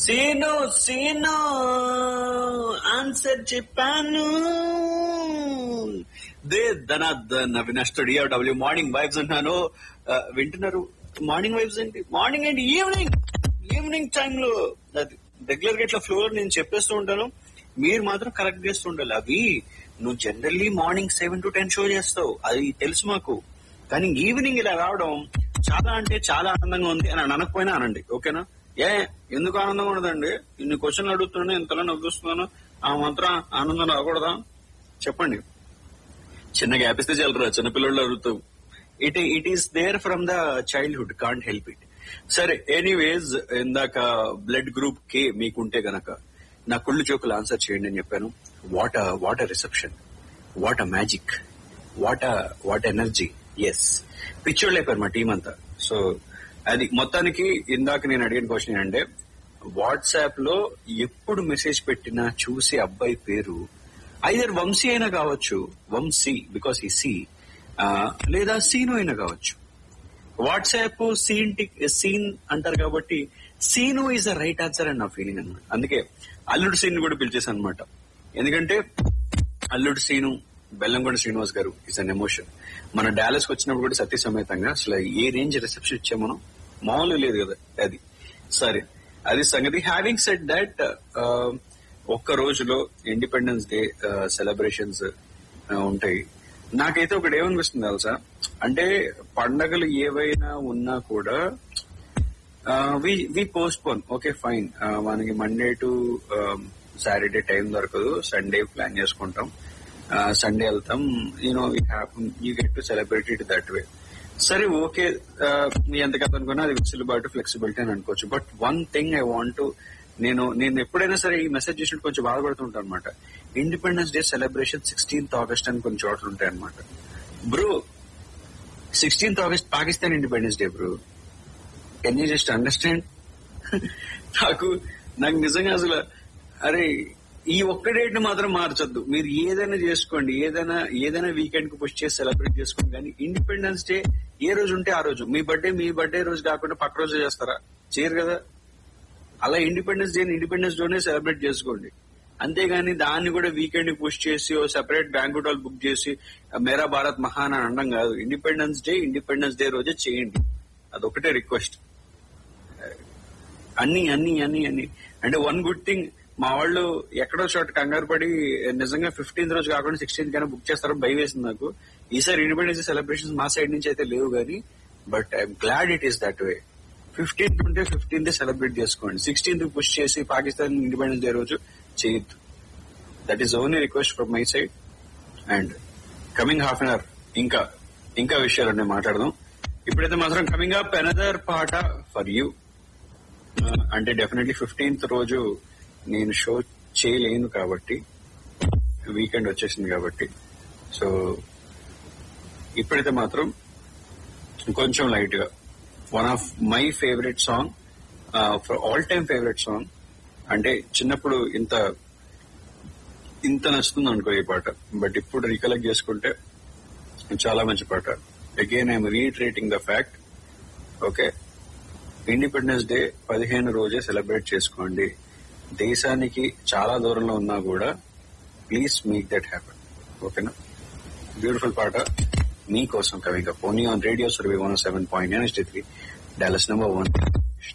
scene Seenu answer చెప్పాను దే Dhanardhan Avinash W morning vibes అంటున్నాను ఆ, వింటున్నారు మార్నింగ్ వైబ్స్ ఏంటి మార్నింగ్ అండ్ ఈవినింగ్ ఈవినింగ్ టైంలో రెగ్యులర్ గా ఇట్లా ఫ్లోర్ నేను చెప్పేస్తూ ఉంటాను మీరు మాత్రం కరెక్ట్ చేస్తూ ఉండాలి అవి నువ్వు generally morning seven to ten show చేస్తావు అది తెలుసు మాకు కానీ ఈవినింగ్ ఇలా రావడం చాలా అంటే చాలా ఆనందంగా ఉంది అని అనకపోయినా అనండి ఓకేనా ఏ ఎందుకు ఆనందంగా ఉండదండి ఇన్ని క్వశ్చన్లు అడుగుతున్నాను ఇంతలో నవ్వుస్తున్నాను ఆ మాత్రం ఆనందం రాకూడదా చెప్పండి చిన్న గ్యాప్ ఇస్తే చాలరా చిన్నపిల్లలు అడుగుతావు it it is there from the childhood can't help it సరే ఎనీవేస్ ఇందాక బ్లడ్ గ్రూప్ కే మీకుంటే గనక నా కుళ్ళు జోకులు ఆన్సర్ చేయండి అని చెప్పాను what what reception what magic what what energy yes పిచ్చోళ్ళు అయిపోయారు మా టీం అంతా సో అది మొత్తానికి ఇందాక నేను అడిగిన క్వశ్చన్ ఏంటంటే వాట్సాప్ లో ఎప్పుడు మెసేజ్ పెట్టినా చూసే అబ్బాయి పేరు ఐదర్ వంశీ అయినా కావచ్చు వంశీ బికాస్ ఈ సి లేదా సీను అయినా కావచ్చు వాట్సాప్ సీన్ సీన్ అంటారు కాబట్టి Seenu is the right answer అని నా ఫీలింగ్ అనమాట అందుకే అల్లుడు సీన్ కూడా పిలిచేసాను అనమాట ఎందుకంటే అల్లుడు scene Bellamkonda Srinivas garu is an emotion మన డాలస్ కి వచ్చినప్పుడు కూడా సత్య సమేతంగా అసలు ఏ రేంజ్ రిసెప్షన్ ఇచ్చాం మనం మామూలు లేదు కదా అది సరే అది సంగతి హ్యావింగ్ సెట్ దట్ ఒక్క రోజులో ఇండిపెండెన్స్ డే సెలబ్రేషన్స్ ఉంటాయి నాకైతే ఒకటి ఏమనిపిస్తుంది తెలుసా అంటే పండగలు ఏవైనా ఉన్నా కూడా we we postpone okay fine మనకి మండే టు సాటర్డే టైం దొరకదు సండే ప్లాన్ చేసుకుంటాం సండే వెళ్తాం you know you get to celebrate it that way సరే ఓకే మీ ఎంత కథ అనుకున్నా అది వెసులుబాటు ఫ్లెక్సిబిలిటీ అని అనుకోవచ్చు but one thing I want to నేను నేను ఎప్పుడైనా సరే ఈ మెసేజ్ చేసినట్టు కొంచెం బాధపడుతుంటాను అనమాట Independence Day celebration sixteenth August అని కొన్ని చోట్ల ఉంటాయి అనమాట bro sixteenth August Pakistan Independence Day bro can you just understand నాకు నాకు నిజంగా అసలు అరే ఈ ఒక్క డేట్ ని మాత్రం మార్చొద్దు మీరు ఏదైనా చేసుకోండి ఏదైనా ఏదైనా వీకెండ్ కు పుష్ చేసి సెలబ్రేట్ చేసుకోండి కానీ ఇండిపెండెన్స్ డే ఏ రోజు ఉంటే ఆ రోజు మీ బర్త్డే మీ బర్త్డే రోజు కాకుండా పక్క రోజు చేస్తారా చేయరు కదా అలా ఇండిపెండెన్స్ డే ఇండిపెండెన్స్ డేనే సెలబ్రేట్ చేసుకోండి అంతేగాని దాన్ని కూడా వీకెండ్ కి పుష్ చేసి ఓ సెపరేట్ బ్యాంకుట్ హాల్ బుక్ చేసి మేరా భారత్ మహాన్ అని అనడం కాదు ఇండిపెండెన్స్ డే ఇండిపెండెన్స్ డే రోజే చేయండి అదొకటే రిక్వెస్ట్ అన్ని అన్ని అన్ని అన్ని అంటే వన్ గుడ్ థింగ్ మా వాళ్ళు ఎక్కడో చోట కంగారు పడి నిజంగా ఫిఫ్టీన్త్ రోజు కాకుండా సిక్స్టీన్త్ కైనా బుక్ చేస్తారని భయం వేసింది నాకు ఈసారి ఇండిపెండెన్స్ డే సెలబ్రేషన్స్ మా సైడ్ నుంచి అయితే లేవు కానీ but I'm glad it is that way fifteenth ఉంటే ఫిఫ్టీన్త్ సెలబ్రేట్ చేసుకోండి సిక్స్టీన్త్ పుష్ చేసి పాకిస్తాన్ ఇండిపెండెన్స్ డే రోజు చేయొద్దు that is only request from my side and coming half an hour ఇంకా ఇంకా విషయాలు మాట్లాడదాం ఇప్పుడైతే మాత్రం కమింగ్ అప్ అనదర్ పాట ఫర్ యూ అంటే డెఫినెట్లీ ఫిఫ్టీన్త్ రోజు నేను షో చేయలేను కాబట్టి వీకెండ్ వచ్చేసింది కాబట్టి సో ఇప్పుడైతే మాత్రం కొంచెం లైట్ గా one of my favourite song for all time favourite song అంటే చిన్నప్పుడు ఇంత ఇంత నచ్చుతుంది అనుకో ఈ పాట బట్ ఇప్పుడు రికలెక్ట్ చేసుకుంటే చాలా మంచి పాట again I'm reiterating the fact okay Independence Day పదిహేను రోజే సెలబ్రేట్ చేసుకోండి దేశానికి చాలా దూరంలో ఉన్నా కూడా ప్లీజ్ మేక్ దట్ హ్యాపన్ ఓకేనా బ్యూటిఫుల్ పాట మీకోసం కవిగా పోనీ ఆన్ రేడియో సర్వే one seven point nine three Dallas number one